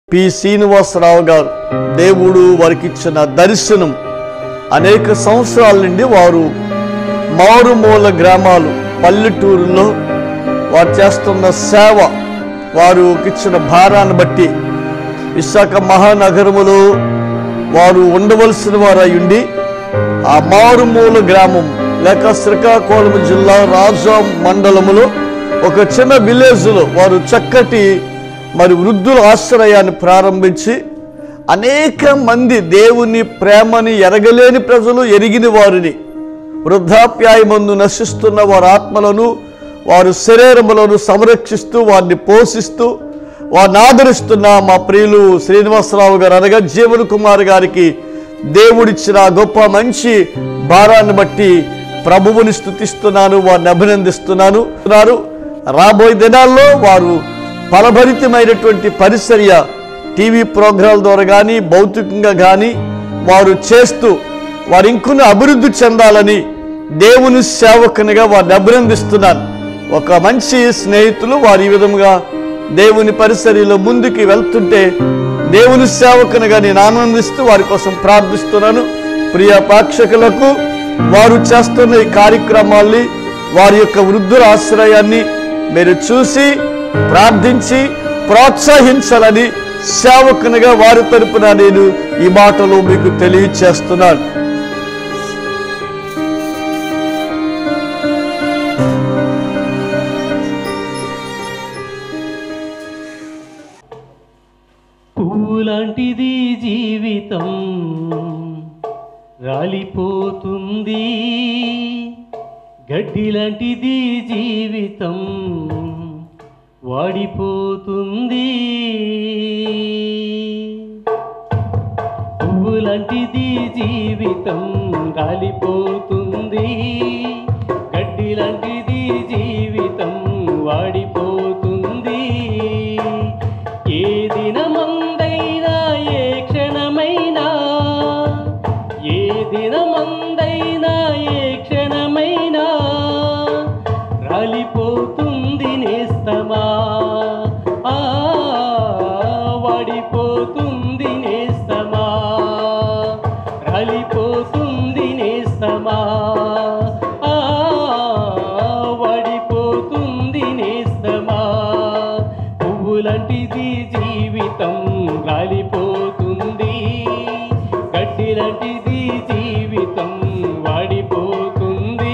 P Srinivasarao గారు దేవుడు వారికి ఇచ్చిన దర్శనం అనేక సంవత్సరాల నుండి వారు మారుమూల గ్రామాలు పల్లెటూరులో వారు చేస్తున్న సేవ వారు ఇచ్చిన భారాన్ని బట్టి విశాఖ మహానగరములో వారు ఉండవలసిన వారు ఉండి ఆ మారుమూల గ్రామం లేక శ్రీకాకుళం జిల్లా రాజా మండలములో ఒక చిన్న విలేజ్లో వారు చక్కటి మరి వృద్ధుల ఆశ్రయాన్ని ప్రారంభించి అనేక మంది దేవుని ప్రేమని ఎరగలేని ప్రజలు ఎరిగిన వారిని వృద్ధాప్యాయమందు నశిస్తున్న వారి ఆత్మలను వారు శరీరములను సంరక్షిస్తూ వారిని పోషిస్తూ వారిని ఆదరిస్తున్న మా ప్రియులు శ్రీనివాసరావు గారు అనగా జీవన్ కుమార్ గారికి దేవుడిచ్చిన ఆ గొప్ప మంచి భారాన్ని బట్టి ప్రభువుని స్థుతిస్తున్నాను వారిని అభినందిస్తున్నాను ఉన్నారు. రాబోయే దినాల్లో వారు ఫలభరితమైనటువంటి పరిచర్య టీవీ ప్రోగ్రాల ద్వారా కానీ భౌతికంగా కానీ వారు చేస్తూ వారు ఇంకొన్ని అభివృద్ధి చెందాలని దేవుని సేవకునిగా వారిని అభినందిస్తున్నాను ఒక మంచి స్నేహితులు వారు ఈ విధంగా దేవుని పరిసరిలో ముందుకు వెళ్తుంటే దేవుని సేవకునిగా నేను ఆనందిస్తూ వారి కోసం ప్రార్థిస్తున్నాను ప్రియ ప్రేక్షకులకు వారు చేస్తున్న ఈ కార్యక్రమాల్ని వారి యొక్క వృద్ధుల ఆశ్రయాన్ని మీరు చూసి ప్రార్థించి ప్రోత్సహించాలని సేవకునిగా వారి తరపున నేను ఈ మాటలు మీకు తెలియచేస్తున్నాను పువ్వులాంటిది జీవితం రాలిపోతుంది గడ్డి లాంటిది జీవితం వాడిపోతుంది పువ్వులాంటిది జీవితం రాలిపోతుంది గడ్డి లాంటిది జీవితం వాడిపోతుంది ఏ దినమందైనా ఏ క్షణమైనా ఏ దినమందైనా ఏ క్షణమైనా రాలిపోతుంది నేస్తమా ఆ, వాడిపోతుంది నేస్తమా రాలిపోతుంది నేస్తమా ఆ, వాడిపోతుంది నేస్తమా పువ్వులాంటిది జీవితం రాలిపోతుంది గడ్డి లాంటిది జీవితం వాడిపోతుంది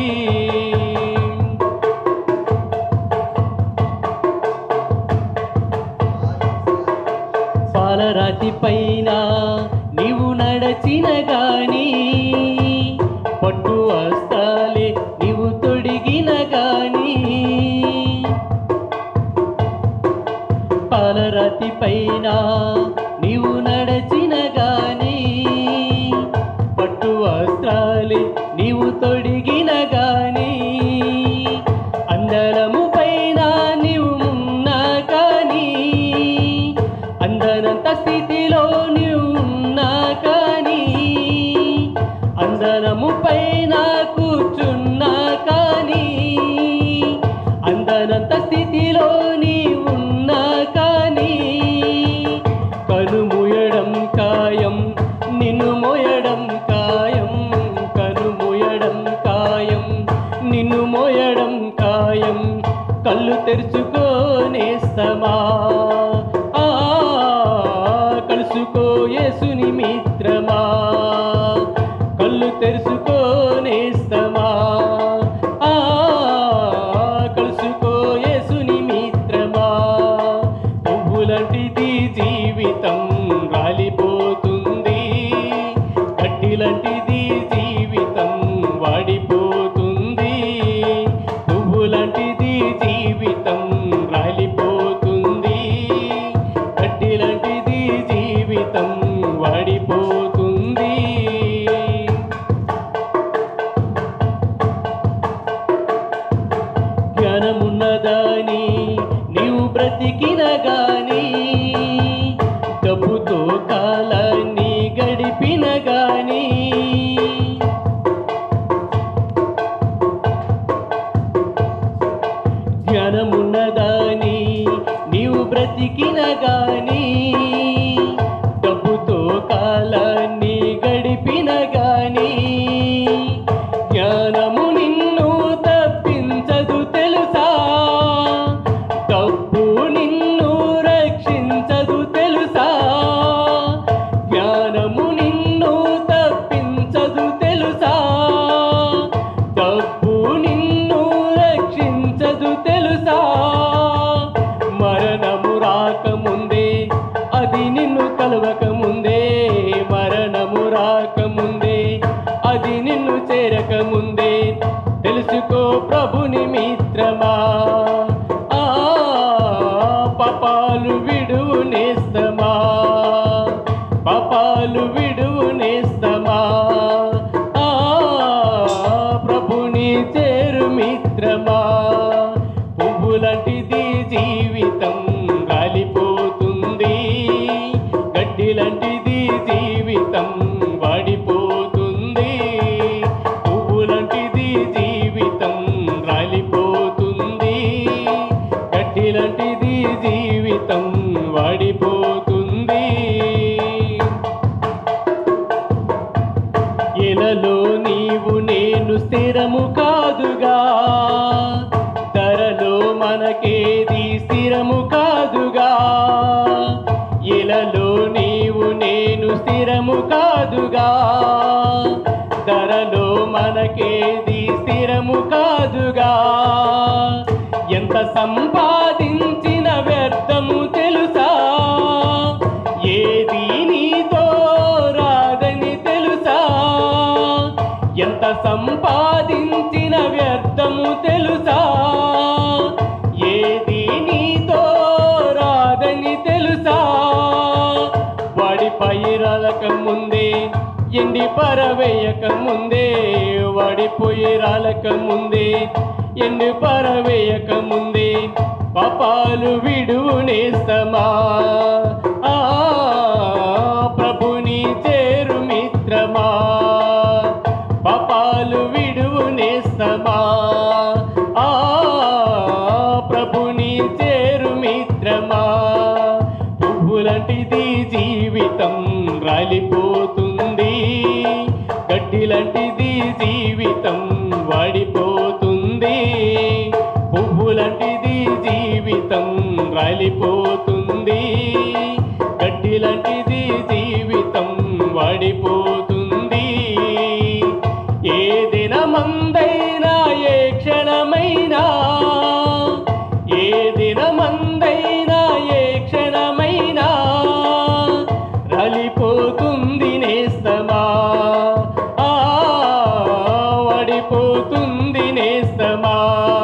పాలరాతి పైన నీవు నడచిన గాని పట్టు వస్తాలే నీవు తొడిగిన గాని పాలరాతి పైన నీవు నడచిన గాని పట్టు వస్త్రాలే నీవు తొడిగిన గాని అందరము పైన నీవు ఉన్నా కానీ అందనంత స్థితిలో నీవు ఉన్నా కానీ అందరము పైన కూర్చున్నా కానీ అందనంత స్థితిలో నీవున్నా కానీ కనుముయడం ఖాయం నిన్ను మోయడం ఖాయం కనుముయడం ఖాయం నిన్ను మోయడం ఖాయం కళ్ళు తెరుచుకోనేస్తమా ఆ, కలుసుకో యేసుని మిత్రమా కళ్ళు తెరుచుకోనేస్తమా ఆ, కలుసుకో యేసుని మిత్రమా పువ్వులాంటిది జీవితం రాలిపోతుంది గడ్డి లాంటిది జీవితం వాడిపోతుంది పువ్వులాంటిది జీవితం రాలిపోతుంది గడ్డి లాంటిది జీవితం వాడిపోతుంది అది నిన్ను కలవక ముందే మరణము రాకముందే అది నిన్ను చేరక ముందే తెలుసుకో ప్రభుని మిత్రమా ఆ పాపాలు విడువు నేస్తమా పాపాలు విడువు నేస్తమా ఆ ప్రభుని చేరు మిత్రమా పువ్వులంటిది జీవితం గాలిపోతుంది గడ్డి లాంటిది జీవితం వాడిపోతుంది పువ్వులంటిది జీవితం రాలిపోతుంది గడ్డి లాంటిది జీవితం వాడిపోతుంది ఇలలో నీవు నేను స్థిరము కాదుగా ధరలో మనకేది స్థిరము కాదుగా ఇలలో నీవు నేను స్థిరము కాదుగా ధరలో మనకేది స్థిరము కాదుగా ఎంత సంపాదించిన వ్యర్థము తెలుసా ఏది నీతో రాదని తెలుసా ఎంత సంపాదించిన వ్యర్థము తెలుసా ఏది నీతో రాదని తెలుసా వాడి పైరలక ముందే ఎండి పరవేయక ముందే వాడిపోయి రాలక ముందే ఎండి పరవేయక ముందే పాపాలు విడువు నేస్తమా ఆ ప్రభుని చేరు మిత్రమా పాపాలు విడువు నేస్తమా ఆ ప్రభుని చేరు మిత్రమా పువ్వులంటిది జీవితం రాలిపోతుంది గడ్డి లాంటిది జీవితం వాడిపోతుంది పువ్వులంటిది జీవితం రాలిపోతుంది గడ్డి లాంటిది జీవితం వాడిపోతుంది ఏ దినమందైనా ఏ క్షణమైనా ఏ దినమందైనా ఏ క్షణమైనా రాలిపోతుంది నేస్తమా ఆ వడిపోతుంది నేస్తమా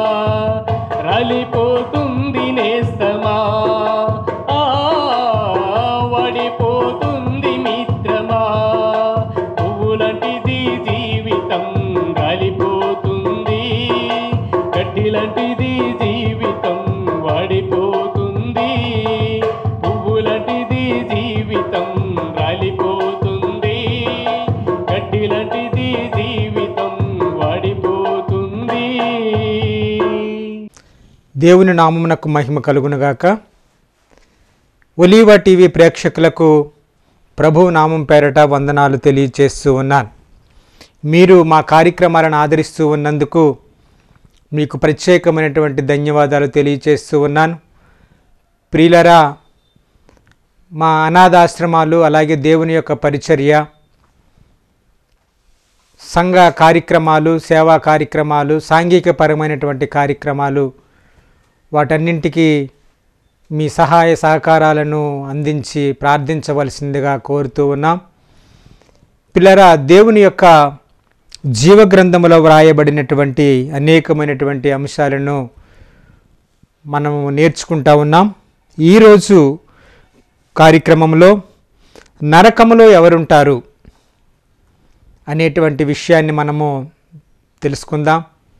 రాలిపోతుంది నేస్తమా ఆ వడిపోతుంది మిత్రమా పువ్వులంటిది జీవితం గాలిపోతుంది గడ్డి లాంటిది జీవితం వాడిపోతుంది పువ్వులంటిది జీవితం రాలిపోతుంది గడ్డి లాంటిది జీవితం వాడిపోతుంది దేవుని నామమునకు మహిమ కలుగునుగాక ఒలీవా టీవీ ప్రేక్షకులకు ప్రభు నామం పేరట వందనాలు తెలియచేస్తూ ఉన్నాను మీరు మా కార్యక్రమాలను ఆదరిస్తూ ఉన్నందుకు మీకు ప్రత్యేకమైనటువంటి ధన్యవాదాలు తెలియచేస్తూ ఉన్నాను ప్రియులరా మా అనాథాశ్రమాలు అలాగే దేవుని యొక్క పరిచర్య సంఘ కార్యక్రమాలు సేవా కార్యక్రమాలు సాంఘికపరమైనటువంటి కార్యక్రమాలు వాటన్నింటికీ మీ సహాయ సహకారాలను అందించి ప్రార్థించవలసిందిగా కోరుతూ ఉన్నాం పిల్లరా దేవుని యొక్క జీవగ్రంథములో వ్రాయబడినటువంటి అనేకమైనటువంటి అంశాలను మనము నేర్చుకుంటా ఉన్నాం ఈరోజు కార్యక్రమంలో నరకములో ఎవరుంటారు అనేటువంటి విషయాన్ని మనము తెలుసుకుందాం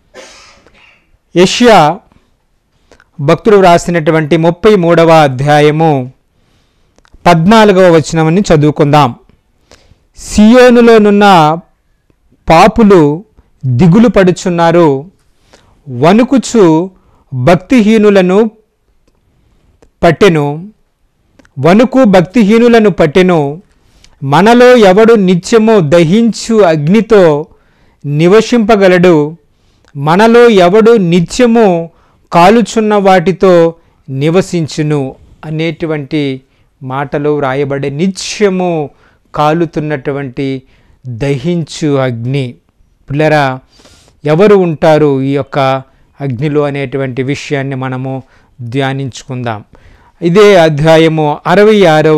యష్యా భక్తుడు వ్రాసినటువంటి ముప్పై మూడవ అధ్యాయము పద్నాలుగవ వచనమని చదువుకుందాం సియోనులోనున్న పాపులు దిగులు పడుచున్నారు వణుకుచు భక్తిహీనులను పట్టెను వణుకు భక్తిహీనులను పట్టెను మనలో ఎవడు నిత్యము దహించు అగ్నితో నివసింపగలడు మనలో ఎవడు నిత్యము కాలుచున్న వాటితో నివసించును అనేటువంటి మాటలు వ్రాయబడే నిత్యము కాలుతున్నటువంటి దహించు అగ్ని పిల్లరా ఎవరు ఉంటారు ఈ యొక్క అగ్నిలో అనేటువంటి విషయాన్ని మనము ధ్యానించుకుందాం ఇదే అధ్యాయము అరవై ఆరవ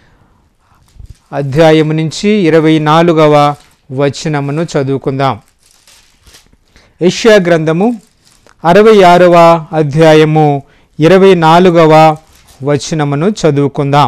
అధ్యాయము నుంచి ఇరవై నాలుగవ వచనమును చదువుకుందాం యెషయా గ్రంథము అరవై ఆరవ అధ్యాయము ఇరవై నాలుగవ వచనమును చదువుకుందాం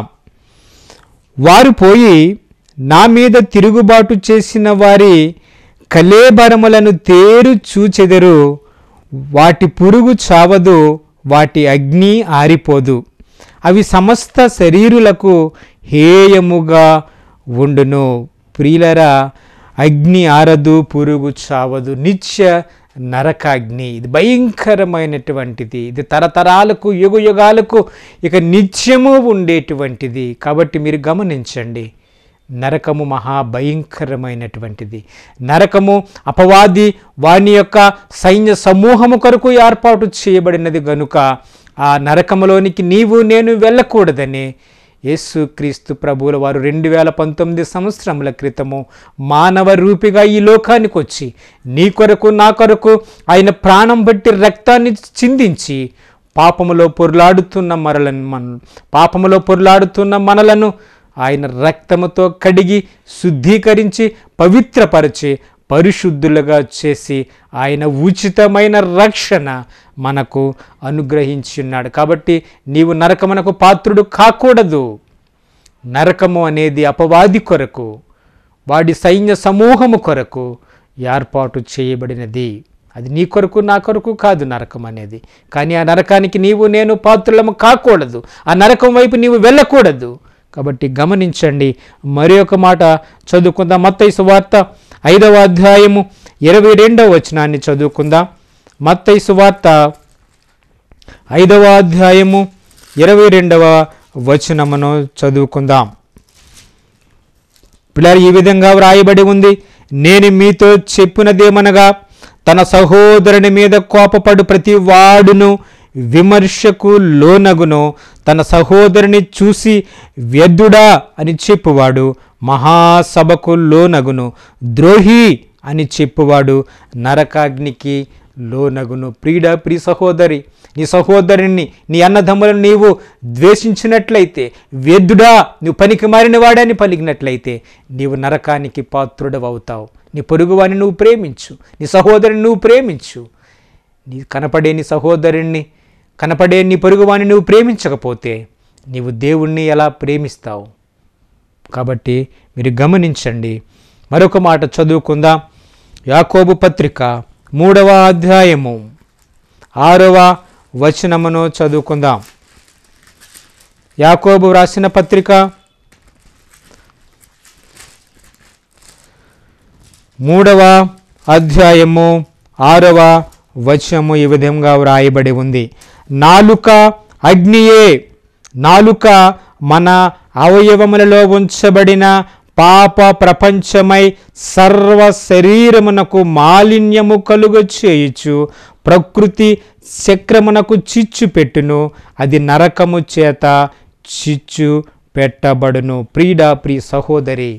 వారు పోయి నా మీద తిరుగుబాటు చేసిన వారి కలేబరములను తేరు చూచెదరు వాటి పురుగు చావదు వాటి అగ్ని ఆరిపోదు అవి సమస్త శరీరులకు హేయముగా ఉండును ప్రియులరా అగ్ని ఆరదు పురుగు చావదు నిత్య నరకాగ్ని ఇది భయంకరమైనటువంటిది ఇది తరతరాలకు యుగ యుగాలకు ఇక నిత్యము ఉండేటువంటిది కాబట్టి మీరు గమనించండి నరకము మహా భయంకరమైనటువంటిది నరకము అపవాది వాని యొక్క సైన్య సమూహము కొరకు ఏర్పాటు చేయబడినది గనుక ఆ నరకములోనికి నీవు నేను వెళ్ళకూడదని యేసుక్రీస్తు ప్రభువుల వారు రెండు వేల పంతొమ్మిది సంవత్సరముల క్రితము మానవ రూపిగా ఈ లోకానికి వచ్చి నీ కొరకు నా కొరకు ఆయన ప్రాణం బట్టి రక్తాన్ని చిందించి పాపములో పొర్లాడుతున్న మరలను మన పాపములో పొర్లాడుతున్న మనలను ఆయన రక్తముతో కడిగి శుద్ధీకరించి పవిత్రపరిచి పరిశుద్ధులుగా చేసి ఆయన ఉచితమైన రక్షణ మనకు అనుగ్రహించి ఉన్నాడు కాబట్టి నీవు నరకమునకు పాత్రుడు కాకూడదు నరకము అనేది అపవాది కొరకు వాడి సైన్య సమూహము కొరకు ఏర్పాటు చేయబడినది అది నీ కొరకు నా కొరకు కాదు నరకం అనేది కానీ ఆ నరకానికి నీవు నేను పాత్రులము కాకూడదు ఆ నరకం వైపు నీవు వెళ్ళకూడదు కాబట్టి గమనించండి మరి ఒక మాట చదువుకుందాం మత్తయి సువార్త ఐదవ అధ్యాయము ఇరవై రెండవ వచనాన్ని చదువుకుందాం మత్తయి సువార్త ఐదవ అధ్యాయము ఇరవై రెండవ వచనమును చదువుకుందాం పిల్లలు ఈ విధంగా వ్రాయబడి ఉంది నేను మీతో చెప్పినదేమనగా తన సహోదరుని మీద కోపపడు ప్రతి వాడును విమర్శకు లోనగును తన సహోదరుని చూసి వ్యర్థుడా అని చెప్పువాడు మహాసభకు లోనగును ద్రోహి అని చెప్పువాడు నరకాగ్నికి లోనగును ప్రీడ ప్రియ సహోదరి నీ సహోదరుని నీ అన్నదమ్ములను నీవు ద్వేషించినట్లయితే వ్యర్థుడా నువ్వు పనికి మారిన వాడని పలికినట్లయితే నీవు నరకానికి పాత్రుడవవుతావు నీ పొరుగువాని నువ్వు ప్రేమించు నీ సహోదరుని నువ్వు ప్రేమించు నీ కనపడే నీ సహోదరుణ్ణి కనపడే నీ పొరుగువాని నువ్వు ప్రేమించకపోతే నీవు దేవుణ్ణి ఎలా ప్రేమిస్తావు కాబట్టి మీరు గమనించండి మరొక మాట చదువుకుందాం యాకోబు పత్రిక మూడవ అధ్యాయము ఆరవ వచనమును చదువుకుందాం యాకోబు రాసిన పత్రిక మూడవ అధ్యాయము ఆరవ వచనము ఈ విధంగా వ్రాయబడి ఉంది నాలుక అగ్నియే నాలుక మన అవయవములలో ఉంచబడిన పాప ప్రపంచమై సర్వ శరీరమునకు మాలిన్యము కలుగ చేయుచు ప్రకృతి చక్రమునకు చిచ్చు పెట్టును అది నరకము చేత చిచ్చు పెట్టబడును ప్రీడా ప్రియ సహోదరి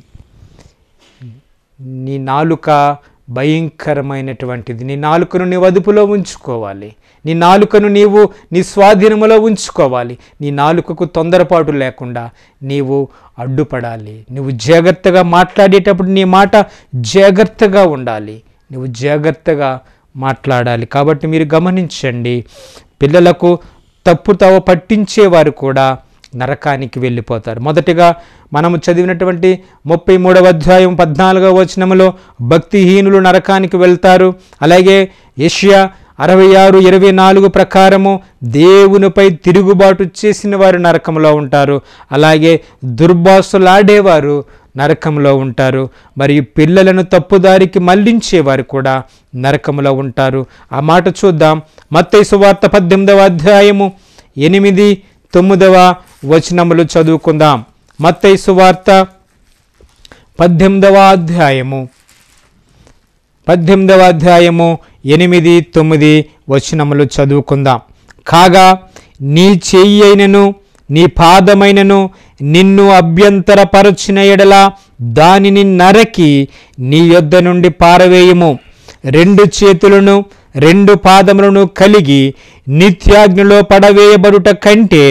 నీ నాలుక భయంకరమైనటువంటిది నీ నాలుకను నీ అదుపులో ఉంచుకోవాలి నీ నాలుకను నీవు నీ స్వాధీనములో ఉంచుకోవాలి నీ నాలుకకు తొందరపాటు లేకుండా నీవు అడ్డుపడాలి నువ్వు జాగ్రత్తగా మాట్లాడేటప్పుడు నీ మాట జాగ్రత్తగా ఉండాలి నువ్వు జాగ్రత్తగా మాట్లాడాలి కాబట్టి మీరు గమనించండి పిల్లలకు తప్పు తవ పట్టించేవారు కూడా నరకానికి వెళ్ళిపోతారు మొదటిగా మనము చదివినటువంటి ముప్పై మూడవ అధ్యాయం పద్నాలుగవ వచనములో భక్తిహీనులు నరకానికి వెళ్తారు అలాగే ఏషియా అరవై ఆరు ఇరవై నాలుగు ప్రకారము దేవునిపై తిరుగుబాటు చేసిన వారు నరకంలో ఉంటారు అలాగే దుర్భాషలాడేవారు నరకంలో ఉంటారు మరియు పిల్లలను తప్పుదారికి మళ్లించేవారు కూడా నరకంలో ఉంటారు ఆ మాట చూద్దాం మత్తయి సువార్త పద్దెనిమిదవ అధ్యాయము ఎనిమిది తొమ్మిదవ వచనములు చదువుకుందాం మత్తయి సువార్త పద్దెనిమిదవ అధ్యాయము పద్దెనిమిదవ అధ్యాయము ఎనిమిది తొమ్మిది వచనములు చదువుకుందాం కాగా నీ చెయ్యి అయినను నీ పాదమైనను నిన్ను అభ్యంతరపరచిన ఎడల దానిని నరకి నీ యొద్ద నుండి పారవేయము రెండు చేతులను రెండు పాదములను కలిగి నిత్యాగ్నిలో పడవేయబడుట కంటే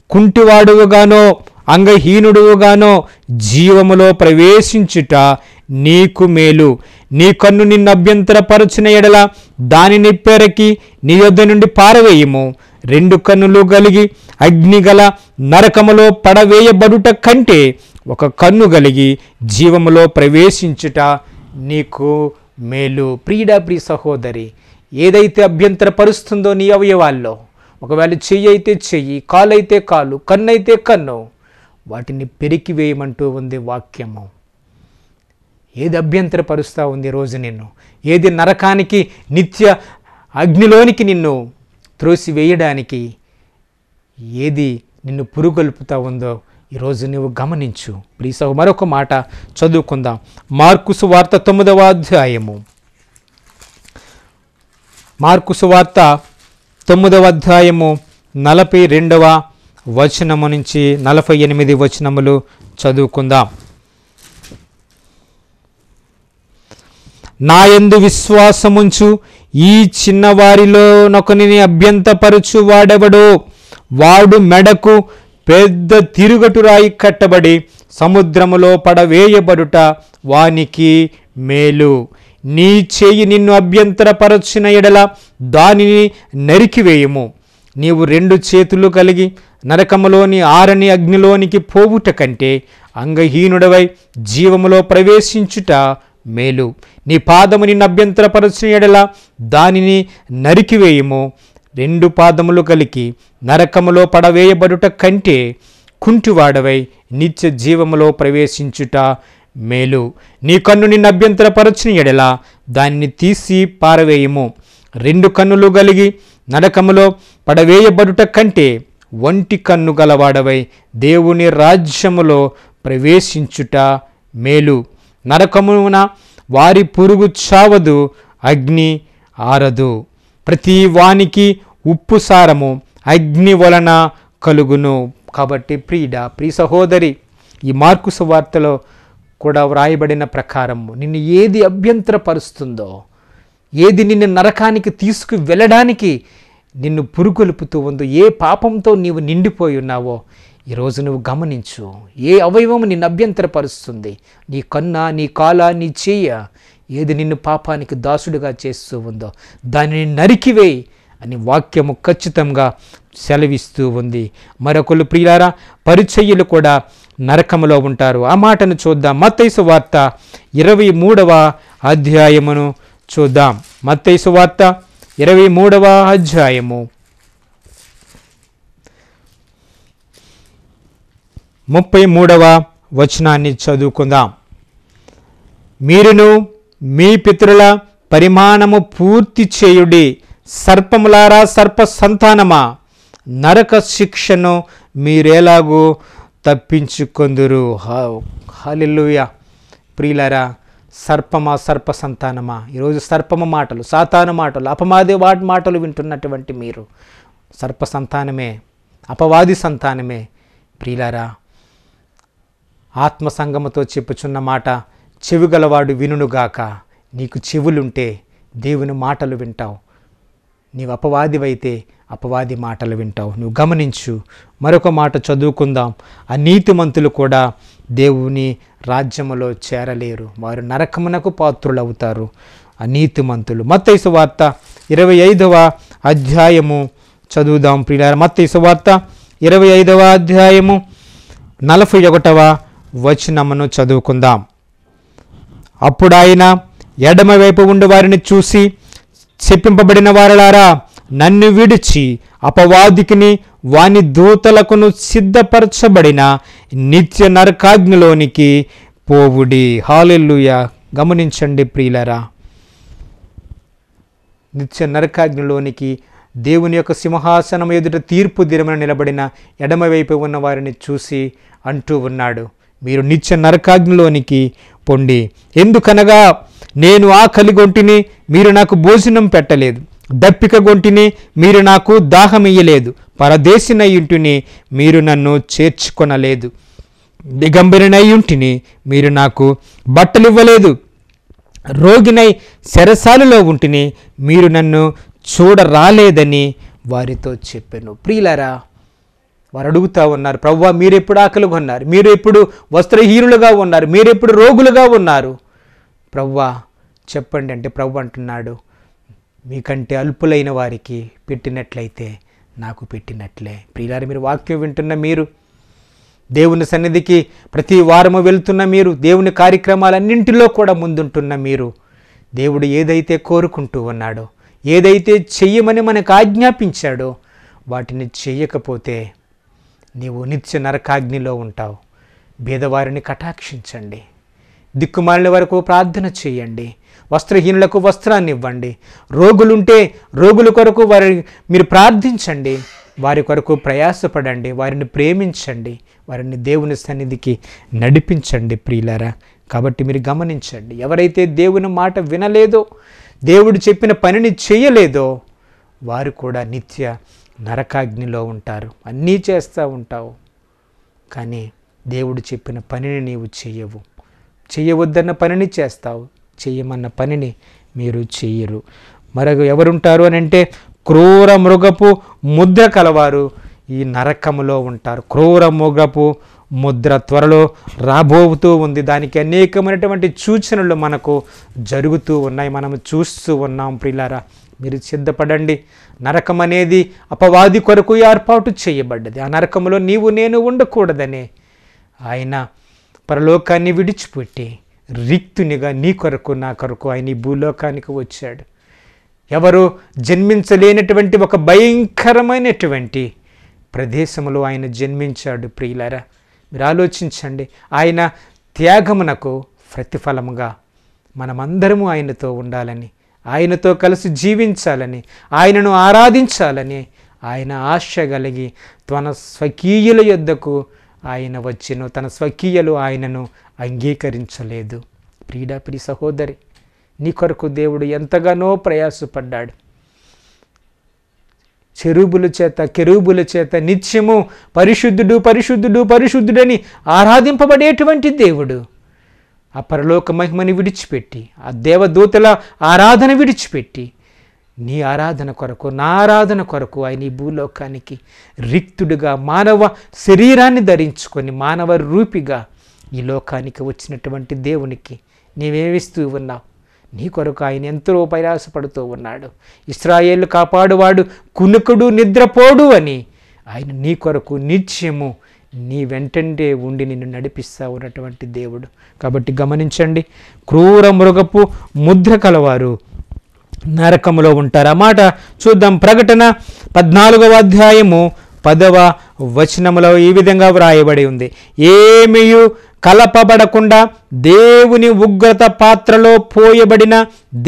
కుంటివాడువుగానో అంగహీనుడువుగానో జీవములో ప్రవేశించుట నీకు మేలు నీ కన్ను నిన్ను అభ్యంతరపరచిన ఎడల దానిని పెరకి నీ యొద్ద నుండి పారవేయము రెండు కన్నులు కలిగి అగ్నిగల నరకములో పడవేయబడుట కంటే ఒక కన్ను కలిగి జీవములో ప్రవేశించుట నీకు మేలు ప్రియుడా ప్రియ సహోదరి ఏదైతే అభ్యంతరపరుస్తుందో నీ అవయవాల్లో ఒకవేళ చెయ్యి అయితే చెయ్యి కాలు అయితే కాలు కన్ను అయితే కన్ను వాటిని పెరికి వేయమంటూ ఉంది వాక్యము ఏది అభ్యంతరపరుస్తూ ఉంది ఈ రోజు నిన్ను ఏది నరకానికి నిత్య అగ్నిలోనికి నిన్ను త్రోసి వేయడానికి ఏది నిన్ను పురుగొల్పుతా ఉందో ఈరోజు నువ్వు గమనించు ప్లీజ్ మరొక మాట చదువుకుందాం మార్కుసు వార్త తొమ్మిదవ అధ్యాయము మార్కుసు వార్త తొమ్మిదవ అధ్యాయము నలభై రెండవ వచనము నుంచి నలభై ఎనిమిది వచనములు చదువుకుందాం నాయందు విశ్వాసముంచు ఈ చిన్నవారిలో నొకనిని అభ్యంతపరచు వాడెవడో వాడు మెడకు పెద్ద తిరుగటు రాయి కట్టబడి సముద్రములో పడవేయబడుట వానికి మేలు నీ చేయి నిన్ను అభ్యంతరపరచిన ఎడల దానిని నరికివేయము నీవు రెండు చేతులు కలిగి నరకములోని ఆరని అగ్నిలోనికి పోవుట కంటే అంగహీనుడవై జీవములో ప్రవేశించుట మేలు నీ పాదము నిన్ను అభ్యంతరపరచిన ఎడల దానిని నరికివేయము రెండు పాదములు కలిగి నరకములో పడవేయబడుట కంటే కుంటివాడవై నిత్య జీవములో ప్రవేశించుట మేలు నీ కన్ను నిన్ను అభ్యంతరపరచిన ఎడల దాన్ని తీసి పారవేయము రెండు కన్నులు కలిగి నరకములో పడవేయబడుట కంటే ఒంటి కన్ను గలవాడవై దేవుని రాజ్యములో ప్రవేశించుట మేలు నరకమున వారి పురుగు చావదు అగ్ని ఆరదు ప్రతి వానికి ఉప్పు సారము అగ్ని వలన కలుగును కాబట్టి ప్రియుడ ప్రియ సహోదరి ఈ మార్కు సువార్తలో కూడా వ్రాయబడిన ప్రకారం నిన్ను ఏది అభ్యంతరపరుస్తుందో ఏది నిన్ను నరకానికి తీసుకు వెళ్ళడానికి నిన్ను పురుగొలుపుతూ ఉందో ఏ పాపంతో నీవు నిండిపోయి ఉన్నావో ఈరోజు నువ్వు గమనించు ఏ అవయవం నిన్ను అభ్యంతరపరుస్తుంది నీ కన్న నీ కాల నీ చెయ్య ఏది నిన్ను పాపానికి దాసుడుగా చేస్తూ ఉందో దానిని నరికివేయి అని వాక్యము ఖచ్చితంగా సెలవిస్తూ ఉంది మరొకరు ప్రియులారా పరిచయ్యులు కూడా నరకములో ఉంటారు ఆ మాటను చూద్దాం మత్తైసు వార్త ఇరవై మూడవ అధ్యాయమును చూద్దాం మత్తైసు వార్త ఇరవై మూడవ అధ్యాయము ముప్పై మూడవ వచనాన్ని చదువుకుందాం మీరును మీ పితరుల పరిమాణము పూర్తి చేయుడి సర్పములారా సర్ప సంతానమా నరక శిక్షను మీరెలాగూ తప్పించుకొందురు హాలిల్లుయ ప్రియులారా సర్పమా సర్ప సంతానమా ఈరోజు సర్పమ మాటలు సాతాను మాటలు అపవాది వాటి మాటలు వింటున్నటువంటి మీరు సర్ప సంతానమే అపవాది సంతానమే ప్రియులారా ఆత్మసంగముతో చెప్పుచున్న మాట చెవిగలవాడు వినుగాక నీకు చెవులుంటే దేవుని మాటలు వింటావు నీవు అపవాదివైతే అపవాది మాటలు వింటావు నువ్వు గమనించు మరొక మాట చదువుకుందాం ఆ నీతిమంతులు కూడా దేవుని రాజ్యములో చేరలేరు వారు నరకమునకు పాత్రులవుతారు ఆ నీతిమంతులు మత్తైసు వార్త ఇరవై ఐదవ అధ్యాయము చదువుదాం ప్రియులారా మత్తైసు వార్త ఇరవై ఐదవ అధ్యాయము నలభై ఒకటవ వచనమును చదువుకుందాం అప్పుడు ఆయన ఎడమ వైపు ఉండి వారిని చూసి చెప్పింపబడిన వారలారా నన్ను విడిచి అపవాదికిని వాని దూతలకును సిద్ధపరచబడిన నిత్య నరకాగ్నిలోనికి పోవుడి హాలెల్లుయ గమనించండి ప్రియులరా నిత్య నరకాగ్నిలోనికి దేవుని యొక్క సింహాసనం ఎదుట తీర్పు దినమున నిలబడిన ఎడమవైపు ఉన్న వారిని చూసి అంటూ ఉన్నాడు మీరు నిత్య నరకాగ్నిలోనికి పొండి ఎందుకనగా నేను ఆకలి గొంటిని మీరు నాకు భోజనం పెట్టలేదు దప్పిక గొంటిని మీరు నాకు దాహమియ్యలేదు పరదేశినై ఇంటిని మీరు నన్ను చేర్చుకొనలేదు దిగంబరినై ఉంటిని మీరు నాకు బట్టలు ఇవ్వలేదు రోగినై చెరసాలలో ఉంటిని మీరు నన్ను చూడరాలేదని వారితో చెప్పాను ప్రియులారా వారు అడుగుతా ఉన్నారు ప్రవ్వా మీరెప్పుడు ఆకలిగా ఉన్నారు మీరు ఎప్పుడు వస్త్రహీనులుగా ఉన్నారు మీరెప్పుడు రోగులుగా ఉన్నారు ప్రవ్వా చెప్పండి అంటే ప్రభు అంటున్నాడు మీకంటే అల్పులైన వారికి పెట్టినట్లయితే నాకు పెట్టినట్లే ప్రియులారు మీరు వాక్యం వింటున్న మీరు దేవుని సన్నిధికి ప్రతి వారము వెళ్తున్న మీరు దేవుని కార్యక్రమాలన్నింటిలో కూడా ముందుంటున్న మీరు దేవుడు ఏదైతే కోరుకుంటూ ఉన్నాడో ఏదైతే చెయ్యమని మనకు ఆజ్ఞాపించాడో వాటిని చెయ్యకపోతే నీవు నిత్య నరకాగ్నిలో ఉంటావు భేదవారిని కటాక్షించండి దిక్కుమాలిన వరకు ప్రార్థన చేయండి వస్త్రహీనులకు వస్త్రాన్ని ఇవ్వండి రోగులుంటే రోగుల కొరకు వారి మీరు ప్రార్థించండి వారి కొరకు ప్రయాసపడండి వారిని ప్రేమించండి వారిని దేవుని సన్నిధికి నడిపించండి ప్రియులారా కాబట్టి మీరు గమనించండి ఎవరైతే దేవుని మాట వినలేదో దేవుడు చెప్పిన పనిని చేయలేదో వారు కూడా నిత్య నరకాగ్నిలో ఉంటారు అన్నీ చేస్తూ ఉంటావు కానీ దేవుడు చెప్పిన పనిని నీవు చెయ్యవు చెయ్యవద్దన్న పనిని చేస్తావు చెయ్యమన్న పనిని మీరు చెయ్యరు మరొక ఎవరుంటారు అని అంటే క్రూర మృగపు ముద్ర కలవారు ఈ నరకములో ఉంటారు క్రూర మృగపు ముద్ర త్వరలో రాబోతూ ఉంది దానికి అనేకమైనటువంటి సూచనలు మనకు జరుగుతూ ఉన్నాయి మనం చూస్తూ ఉన్నాం ప్రిలారా మీరు సిద్ధపడండి నరకం అనేది అపవాది కొరకు ఏర్పాటు చేయబడ్డది ఆ నరకములో నీవు నేను ఉండకూడదనే ఆయన పరలోకాన్ని విడిచిపెట్టి రిక్తునిగా నీ కొరకు నా కొరకు ఆయన ఈ భూలోకానికి వచ్చాడు ఎవరు జన్మించలేనటువంటి ఒక భయంకరమైనటువంటి ప్రదేశంలో ఆయన జన్మించాడు ప్రియులారా మీరు ఆలోచించండి ఆయన త్యాగమునకు ప్రతిఫలముగా మనమందరము ఆయనతో ఉండాలని ఆయనతో కలిసి జీవించాలని ఆయనను ఆరాధించాలని ఆయన ఆశ కలిగి తన స్వకీయుల యొద్దకు ఆయన వచ్చిను తన స్వకీయులు ఆయనను అంగీకరించలేదు ప్రీడా ప్రి సహోదరి నీ కొరకు దేవుడు ఎంతగానో ప్రయాసపడ్డాడు చెరుబుల చేత కెరూబుల చేత నిత్యము పరిశుద్ధుడు పరిశుద్ధుడు పరిశుద్ధుడని ఆరాధింపబడేటువంటి దేవుడు ఆ పరలోక మహిమని విడిచిపెట్టి ఆ దేవదూతల ఆరాధన విడిచిపెట్టి నీ ఆరాధన కొరకు నా ఆరాధన కొరకు ఆయన ఈ భూలోకానికి రిక్తుడుగా మానవ శరీరాన్ని ధరించుకొని మానవ రూపిగా ఈ లోకానికి వచ్చినటువంటి దేవునికి నీవేమిస్తూ ఉన్నావు నీ కొరకు ఆయన ఎంతో ప్రయాసపడుతూ ఉన్నాడు ఇస్రాయేలు కాపాడువాడు కునుకుడు నిద్రపోడు అని ఆయన నీ కొరకు నిత్యము నీ వెంటంటే ఉండి నిన్ను నడిపిస్తా ఉన్నటువంటి దేవుడు కాబట్టి గమనించండి క్రూర మృగపు ముద్ర కలవారు నరకములో ఉంటారు ఆ మాట చూద్దాం ప్రకటన పద్నాలుగవ అధ్యాయము పదవ వచనములో ఈ విధంగా వ్రాయబడి ఉంది ఏమియు కలపబడకుండా దేవుని ఉగ్రత పాత్రలో పోయబడిన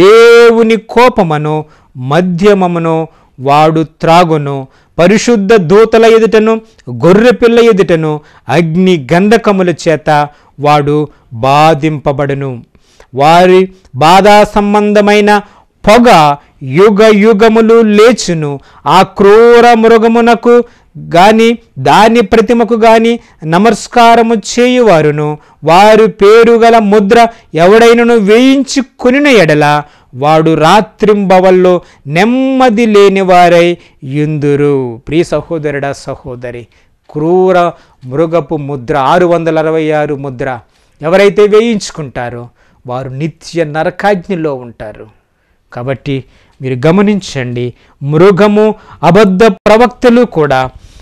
దేవుని కోపమును మధ్యమమును వాడు త్రాగును పరిశుద్ధ దూతల ఎదుటను గొర్రెపిల్ల ఎదుటను అగ్ని గంధకముల చేత వాడు బాధింపబడును వారి బాధా సంబంధమైన పొగ యుగ యుగములు లేచును ఆ క్రూర మృగమునకు గాని దాని ప్రతిమకు గాని నమస్కారము చేయువారును వారు పేరు గల ముద్ర ఎవడైనను వేయించి కొనిన ఎడల వాడు రాత్రింబవల్లో నెమ్మది లేని వారై యుందురు ప్రియ సహోదరుడా సహోదరి క్రూర మృగపు ముద్ర ఆరు వందల అరవై ఆరు ముద్ర ఎవరైతే వేయించుకుంటారో వారు నిత్య నరకాగ్నిలో ఉంటారు కాబట్టి మీరు గమనించండి మృగము అబద్ధ ప్రవక్తలు కూడా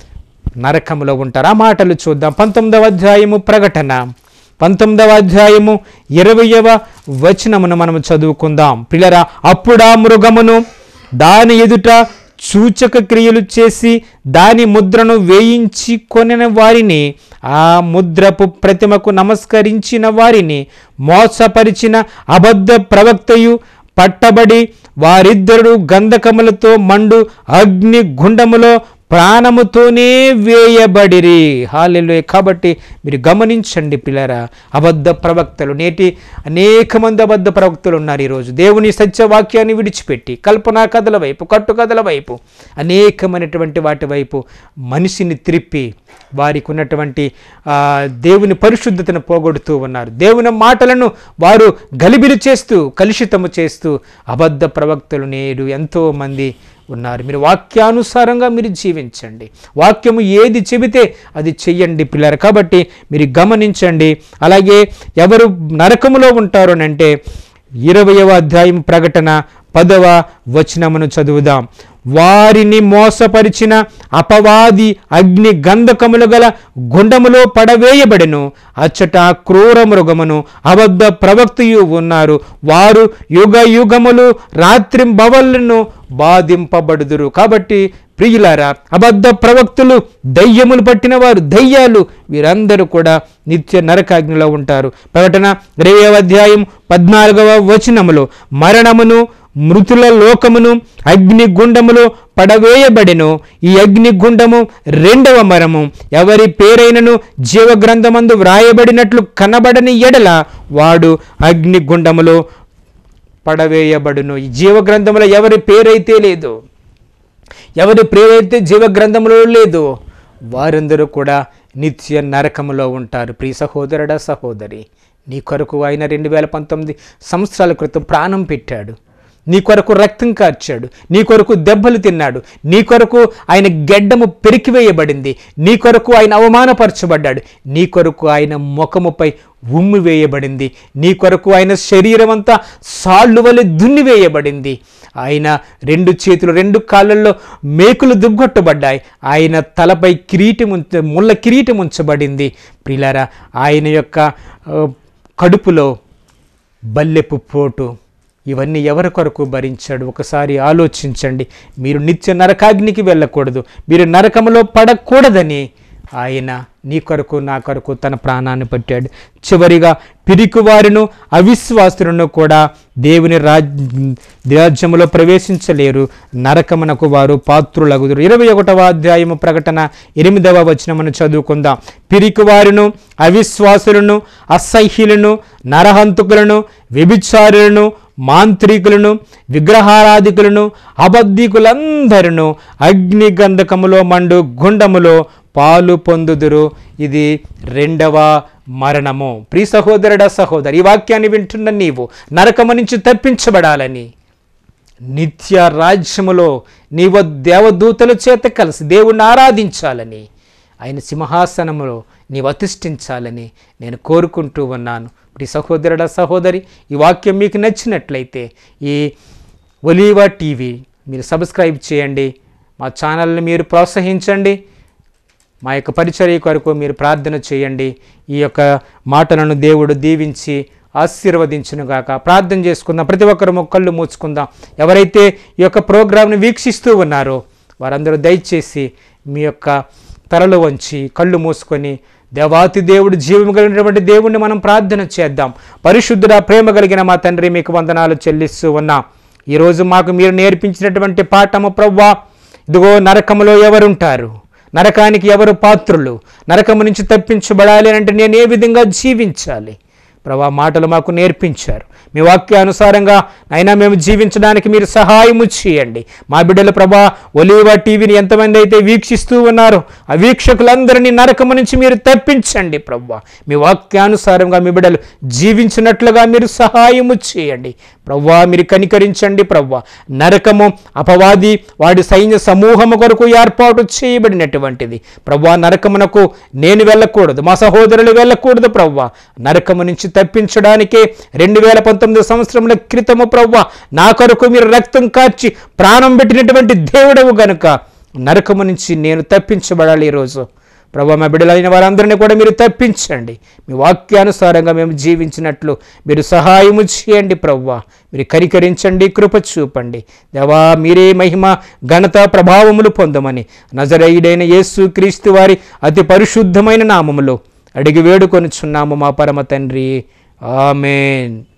నరకములో ఉంటారు ఆ మాటలు చూద్దాం పంతొమ్మిదవ అధ్యాయము ప్రకటన పంతొమ్మిదవ అధ్యాయము ఇరవయవ వచనమును మనము చదువుకుందాం పిల్లరా అప్పుడా మృగమును దాని ఎదుట సూచక క్రియలు చేసి దాని ముద్రను వేయించి కొనిన వారిని ఆ ముద్రపు ప్రతిమకు నమస్కరించిన వారిని మోసపరిచిన అబద్ధ ప్రవక్తయు పట్టబడి వారిద్దరు గంధకములతో మండు అగ్ని గుండములో ప్రాణముతోనే వేయబడిరి హాలెలు కాబట్టి మీరు గమనించండి పిల్లరా అబద్ధ ప్రవక్తలు నేటి అనేక మంది అబద్ధ ప్రవక్తలు ఉన్నారు ఈరోజు దేవుని సత్యవాక్యాన్ని విడిచిపెట్టి కల్పనా కథల వైపు కట్టుకథల వైపు అనేకమైనటువంటి వాటి వైపు మనిషిని త్రిప్పి వారికి ఉన్నటువంటి ఆ, దేవుని పరిశుద్ధతను పోగొడుతూ ఉన్నారు దేవుని మాటలను వారు గలిబిలి చేస్తూ కలుషితము చేస్తూ అబద్ధ ప్రవక్తలు నేడు ఎంతోమంది ఉన్నారు మీరు వాక్యానుసారంగా మీరు జీవించండి వాక్యము ఏది చెబితే అది చెయ్యండి పిల్లలు కాబట్టి మీరు గమనించండి అలాగే ఎవరు నరకములో ఉంటారు అని అంటే ఇరవయవ అధ్యాయం ప్రకటన పదవ వచనమును చదువుదాం వారిని మోసపరిచిన అపవాది అగ్ని గంధకములు గల గుండములో పడవేయబడెను అచ్చట క్రూర మృగమును అబద్ధ ప్రవక్తయు ఉన్నారు వారు యుగ యుగములు రాత్రింబవళ్ళను బాధింపబడుదురు కాబట్టి ప్రియులారా అబద్ధ ప్రవక్తులు దయ్యములు పట్టిన వారు దయ్యాలు వీరందరూ కూడా నిత్య నరకాగ్నిలో ఉంటారు ప్రకటన ఇరవై అధ్యాయం పద్నాలుగవ వచనములో మరణమును మృతుల లోకమును అగ్నిగుండములో పడవేయబడెను ఈ అగ్నిగుండము రెండవ మరము ఎవరి పేరైనను జీవగ్రంథమందు వ్రాయబడినట్లు కనబడని ఎడల వాడు అగ్నిగుండములో పడవేయబడును ఈ జీవగ్రంథములో ఎవరి పేరైతే లేదు ఎవరి పేరైతే జీవగ్రంథంలో లేదు వారందరూ కూడా నిత్య నరకములో ఉంటారు ప్రియ సహోదరుడా సహోదరి నీ కొరకు ఆయన రెండు వేల పంతొమ్మిది సంవత్సరాల క్రితం ప్రాణం పెట్టాడు నీ కొరకు రక్తం కార్చాడు నీ కొరకు దెబ్బలు తిన్నాడు నీ కొరకు ఆయన గెడ్డము పెరికివేయబడింది నీ కొరకు ఆయన అవమానపరచబడ్డాడు నీ కొరకు ఆయన ముఖముపై ఉమ్మి వేయబడింది నీ కొరకు ఆయన శరీరం అంతా సాళ్ళు వలె దున్నివేయబడింది ఆయన రెండు చేతులు రెండు కాళ్ళల్లో మేకులు దుగ్గొట్టబడ్డాయి ఆయన తలపై కిరీటం ఉంచ ముళ్ళ కిరీటం ఉంచబడింది ప్రిలారా ఆయన యొక్క ఆ, కడుపులో బల్లెపు పోటు ఇవన్నీ ఎవరి కొరకు భరించాడు ఒకసారి ఆలోచించండి మీరు నిత్య నరకాగ్నికి వెళ్ళకూడదు మీరు నరకములో పడకూడదని ఆయన నీ కొరకు నా కొరకు తన ప్రాణాన్ని పెట్టాడు చివరిగా పిరికివారును అవిశ్వాసులను కూడా దేవుని రాజ్ రాజ్యములో ప్రవేశించలేరు నరకమునకు వారు పాత్రులగుదురు ఇరవై ఒకటవ అధ్యాయము ప్రకటన ఎనిమిదవ వచనమును చదువుకుందాం పిరికివారును అవిశ్వాసులను అసహ్యులను నరహంతుకులను వ్యభిచారులను మాంత్రికులను విగ్రహారాధికులను అబద్ధికులందరూ అగ్నిగంధకములో మండు గుండములో పాలు పొందుదురు ఇది రెండవ మరణము ప్రీ సహోదరుడా సహోదరి ఈ వాక్యాన్ని వింటున్న నీవు నరకము నుంచి తప్పించబడాలని నిత్య రాజ్యములో నీవు దేవదూతల చేత కలిసి దేవుణ్ణి ఆరాధించాలని ఆయన సింహాసనములో నీవు అతిష్ఠించాలని నేను కోరుకుంటూ ఉన్నాను ప్రి సహోదరుడా సహోదరి ఈ వాక్యం మీకు నచ్చినట్లయితే ఈ ఒలీవా టీవీ మీరు సబ్స్క్రైబ్ చేయండి మా ఛానల్ని మీరు ప్రోత్సహించండి మా యొక్క పరిచర్య కొరకు మీరు ప్రార్థన చేయండి ఈ యొక్క మాటలను దేవుడు దీవించి ఆశీర్వదించునుగాక ప్రార్థన చేసుకుందాం ప్రతి ఒక్కరు కళ్ళు మూసుకుందాం ఎవరైతే ఈ యొక్క ప్రోగ్రాంని వీక్షిస్తూ ఉన్నారో వారందరూ దయచేసి మీ యొక్క తలలు వంచి కళ్ళు మూసుకొని దేవాతి దేవుడు జీవం కలిగినటువంటి దేవుణ్ణి మనం ప్రార్థన చేద్దాం పరిశుద్ధుడ ప్రేమ కలిగిన మా తండ్రి మీకు వందనాలు చెల్లిస్తూ ఉన్నాం ఈరోజు మాకు మీరు నేర్పించినటువంటి పాఠము ప్రవ్వా ఇదిగో నరకములో ఎవరుంటారు నరకానికి ఎవరు పాత్రులు నరకము నుంచి తప్పించబడాలి అంటే నేను ఏ విధంగా జీవించాలి ప్రభా మాటలు మాకు నేర్పించారు మీ వాక్యానుసారంగా అయినా మేము జీవించడానికి మీరు సహాయము చేయండి మా బిడ్డలు ప్రభా ఒలీవా టీవీని ఎంతమంది అయితే వీక్షిస్తూ ఉన్నారో ఆ వీక్షకులందరినీ నరకము నుంచి మీరు తప్పించండి ప్రభా మీ వాక్యానుసారంగా మీ బిడ్డలు జీవించినట్లుగా మీరు సహాయము చేయండి ప్రవ్వా మీరు కనికరించండి ప్రవ్వా నరకము అపవాది వాడి సైన్య సమూహము కొరకు ఏర్పాటు చేయబడినటువంటిది ప్రవ్వా నరకమునకు నేను వెళ్ళకూడదు మా సహోదరులు వెళ్ళకూడదు ప్రవ్వా నరకము నుంచి తప్పించడానికే రెండు వేల పంతొమ్మిది సంవత్సరముల క్రితము ప్రవ్వా నా కొరకు మీరు రక్తం కార్చి ప్రాణం పెట్టినటువంటి దేవుడవు గనుక నరకము నుంచి నేను తప్పించబడాలి ఈరోజు ప్రభా మా బిడ్డలైన వారందరినీ కూడా మీరు తప్పించండి మీ వాక్యానుసారంగా మేము జీవించినట్లు మీరు సహాయము చేయండి ప్రవ్వా మీరు కరికరించండి కృప చూపండి దేవా మీరే మహిమ ఘనత ప్రభావములు పొందమని నజరయుడైన యేసు క్రీస్తు వారి అతి పరిశుద్ధమైన నామములో అడిగి వేడుకొనుచున్నాము మా పరమ తండ్రి ఆమెన్